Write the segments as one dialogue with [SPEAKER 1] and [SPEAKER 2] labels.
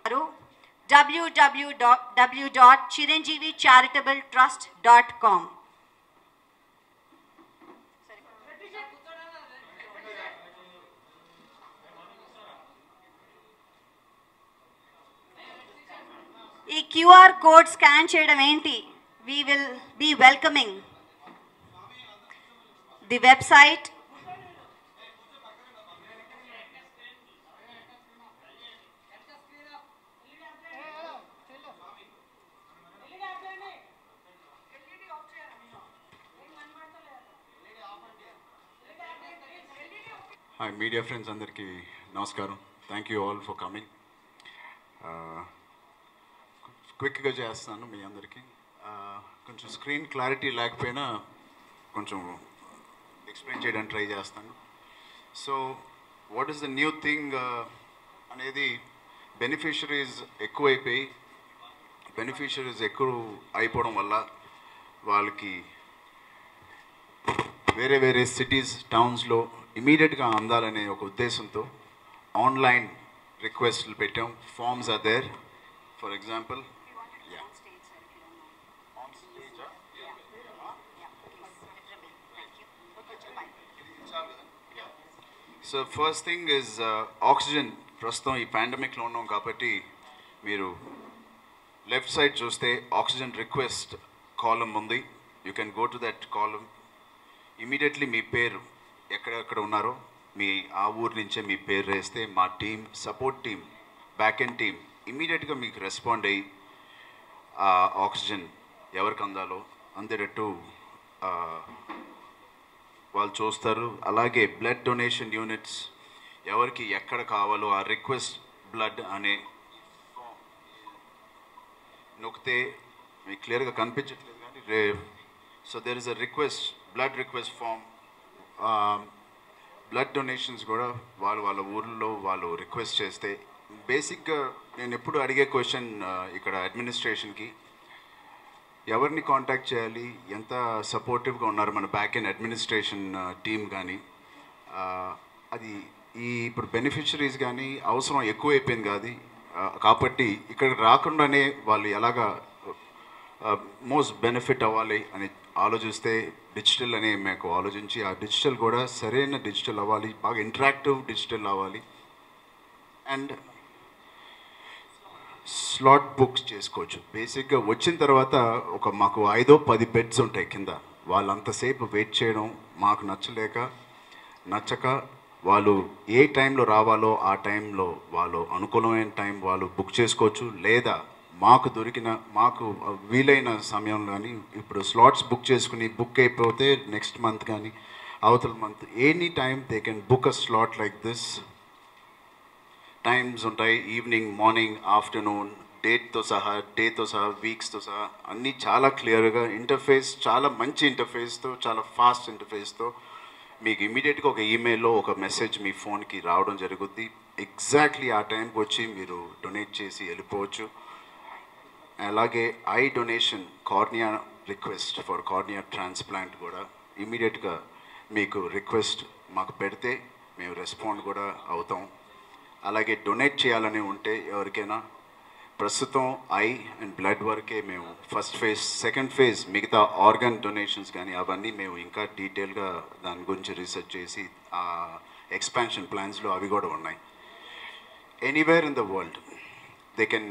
[SPEAKER 1] www.chiranjeevicharitabletrust.com ఈ QR code scan చేయడం ఏంటి we will be welcoming the website
[SPEAKER 2] hi media friends అందరికీ నమస్కారం thank you all for coming క్విక్గా చేస్తాను మీ అందరికీ Uh, కొంచెం స్క్రీన్ క్లారిటీ లేకపోయినా కొంచెం ఎక్స్ప్లెయిన్ చేయడానికి ట్రై చేస్తాను so what is the new thing అనేది బెనిఫిషరీస్ ఎక్కువైపోయి బెనిఫిషరీస్ ఎక్కువ అయిపోవడం వల్ల వాళ్ళకి వేరే వేరే సిటీస్ టౌన్స్లో ఇమీడియట్గా అందాలనే ఒక ఉద్దేశంతో ఆన్లైన్ రిక్వెస్ట్లు పెట్టాం forms are there for example so first thing is oxygen ప్రస్తుతం ఈ పాండమిక్లో ఉన్నాం కాబట్టి మీరు లెఫ్ట్ సైడ్ చూస్తే ఆక్సిజన్ రిక్వెస్ట్ కాలం ఉంది you can go to that column immediately మీ పేరు ఎక్కడెక్కడ ఉన్నారో మీ ఆ ఊరు నుంచే మీ పేరు వేస్తే మా team support team back end team ఇమీడియట్గా మీకు రెస్పాండ్ అయ్యి ఆ ఆక్సిజన్ ఎవరికి అందాలో అందేటట్టు ఆ, వాళ్ళు చూస్తారు అలాగే బ్లడ్ డొనేషన్ యూనిట్స్ ఎవరికి ఎక్కడ కావాలో ఆ రిక్వెస్ట్ బ్లడ్ అనే నొక్కితే మీకు క్లియర్గా కనిపించట్లేదు కానీ రే so there is a request blood request form blood donations కూడా వాళ్ళు వాళ్ళ ఊర్లో వాళ్ళు రిక్వెస్ట్ చేస్తే బేసిక్గా నేను ఎప్పుడు అడిగే క్వశ్చన్ ఇక్కడ అడ్మినిస్ట్రేషన్కి ఎవరిని కాంటాక్ట్ చేయాలి ఎంత సపోర్టివ్గా ఉన్నారు మన బ్యాక్ ఎండ్ అడ్మినిస్ట్రేషన్ టీమ్ కానీ ఆ, అది ఈ ఇప్పుడు బెనిఫిషరీస్ కానీ అవసరం ఎక్కువైపోయింది కాదు ఆ, కాబట్టి ఇక్కడ రాకుండానే వాళ్ళు ఎలాగా మోస్ట్ బెనిఫిట్ అవ్వాలి అని ఆలోచిస్తే డిజిటల్ అనే మాకు ఆలోచించి ఆ డిజిటల్ కూడా సరైన డిజిటల్ అవ్వాలి బాగా ఇంటరాక్టివ్ డిజిటల్ అవ్వాలి అండ్ స్లాట్ బుక్స్ చేసుకోవచ్చు బేసిక్గా వచ్చిన తర్వాత ఒక మాకు ఐదో పది బెడ్స్ ఉంటాయి కింద వాళ్ళు అంతసేపు వెయిట్ చేయడం మాకు నచ్చలేక నచ్చక వాళ్ళు ఏ టైంలో రావాలో ఆ టైంలో వాళ్ళు అనుకూలమైన టైం వాళ్ళు బుక్ చేసుకోవచ్చు లేదా మాకు దొరికిన మాకు వీలైన సమయం కానీ ఇప్పుడు స్లాట్స్ బుక్ చేసుకుని బుక్ అయిపోతే నెక్స్ట్ మంత్ కానీ అవతల month any time they can book a slot like this times ఉంటాయి ఈవినింగ్ మార్నింగ్ ఆఫ్టర్నూన్ డేట్తో సహా డేతో సహా వీక్స్తో సహా అన్నీ చాలా క్లియర్గా ఇంటర్ఫేస్ చాలా మంచి ఇంటర్ఫేస్తో చాలా ఫాస్ట్ ఇంటర్ఫేస్తో మీకు ఇమీడియట్గా ఒక ఈమెయిల్లో ఒక మెసేజ్ మీ ఫోన్కి రావడం జరుగుద్ది ఎగ్జాక్ట్లీ ఆ టైంకి వచ్చి మీరు డొనేట్ చేసి వెళ్ళిపోవచ్చు అలాగే eye donation cornea request for cornea transplant కూడా ఇమీడియట్గా మీకు రిక్వెస్ట్ మాకు పెడితే మేము రెస్పాండ్ కూడా అవుతాం అలాగే డొనేట్ చేయాలని ఉంటే ఎవరికైనా ప్రస్తుతం ఐ అండ్ బ్లడ్ వరకే మేము ఫస్ట్ ఫేజ్ సెకండ్ ఫేజ్ మిగతా ఆర్గన్ డొనేషన్స్ కానీ అవన్నీ మేము ఇంకా డీటెయిల్గా దాని గురించి రీసెర్చ్ చేసి ఆ ఎక్స్పాన్షన్ ప్లాన్స్లో అవి కూడా ఉన్నాయి anywhere in the world they can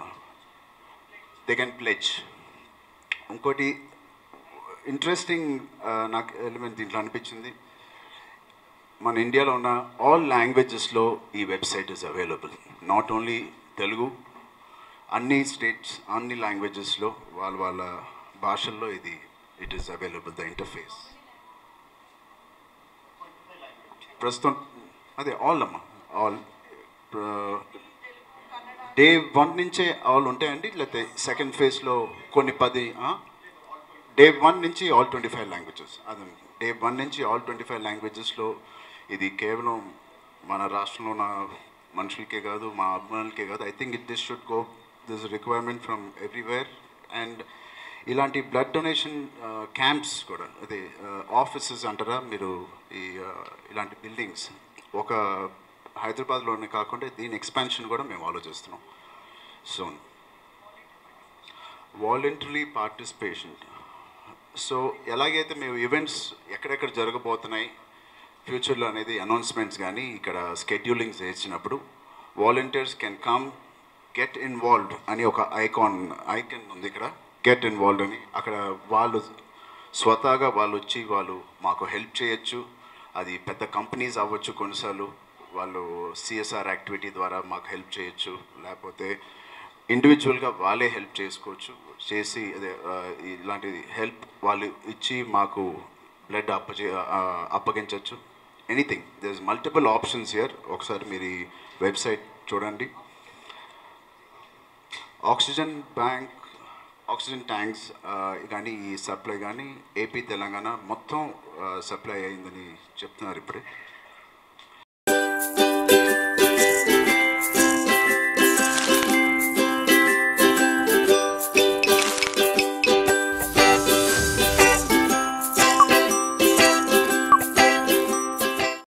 [SPEAKER 2] they can pledge ఇంకోటి ఇంట్రెస్టింగ్ నాకు ఎలిమెంట్ దీంట్లో అనిపించింది మన ఇండియాలో ఉన్న ఆల్ లాంగ్వేజెస్లో ఈ website is available not only Telugu అన్ని స్టేట్స్ అన్ని లాంగ్వేజెస్లో వాళ్ళ వాళ్ళ భాషల్లో ఇది it is available the interface ప్రస్తుతం అదే ఆల్ అమ్మా ఆల్ డే వన్ నుంచే ఆల్ ఉంటాయండి లేకపోతే సెకండ్ ఫేజ్లో కొన్ని పది డే వన్ నుంచి ఆల్ ట్వంటీ ఫైవ్ లాంగ్వేజెస్ అదే డే వన్ నుంచి ఆల్ ట్వంటీ ఫైవ్ లాంగ్వేజెస్లో ఇది కేవలం మన రాష్ట్రంలో ఉన్న మనుషులకే కాదు మా అభిమానులకే కాదు I think it this should go this requirement from everywhere and ఇలాంటి బ్లడ్ డొనేషన్ క్యాంప్స్ కూడా అదే ఆఫీసెస్ అంటారా మీరు ఈ uh, ఇలాంటి బిల్డింగ్స్ ఒక హైదరాబాద్లోనే కాకుండా దీని ఎక్స్పాన్షన్ కూడా మేము ఆలోచిస్తున్నాం సోన్ వాలంటరీ పార్టిసిపేషన్ సో ఎలాగైతే మేము ఈవెంట్స్ ఎక్కడెక్కడ జరగబోతున్నాయి ఫ్యూచర్లో అనేది అనౌన్స్మెంట్స్ కానీ ఇక్కడ స్కెడ్యూలింగ్స్ చేసినప్పుడు volunteers can come get involved అని ఒక ఐకాన్ ఐకన్ ఉంది ఇక్కడ గెట్ ఇన్వాల్వ్డ్ అని అక్కడ వాళ్ళు స్వతహాగా వాళ్ళు వచ్చి వాళ్ళు మాకు హెల్ప్ చేయొచ్చు అది పెద్ద కంపెనీస్ అవ్వచ్చు కొన్నిసార్లు వాళ్ళు సిఎస్ఆర్ యాక్టివిటీ ద్వారా మాకు హెల్ప్ చేయొచ్చు లేకపోతే ఇండివిజువల్గా వాళ్ళే హెల్ప్ చేసుకోవచ్చు చేసి అదే ఆ, ఇలాంటి హెల్ప్ వాళ్ళు ఇచ్చి మాకు బ్లడ్ అప్పచే ఆ, అప్పగించవచ్చు anything there is multiple options here ఒకసారి మీరు ఈ వెబ్సైట్ చూడండి ఆక్సిజన్ బ్యాంక్ ఆక్సిజన్ ట్యాంక్స్ కానీ ఈ సప్లై కానీ ఏపీ తెలంగాణ మొత్తం సప్లై అయిందని చెప్తున్నారు ఇప్పుడే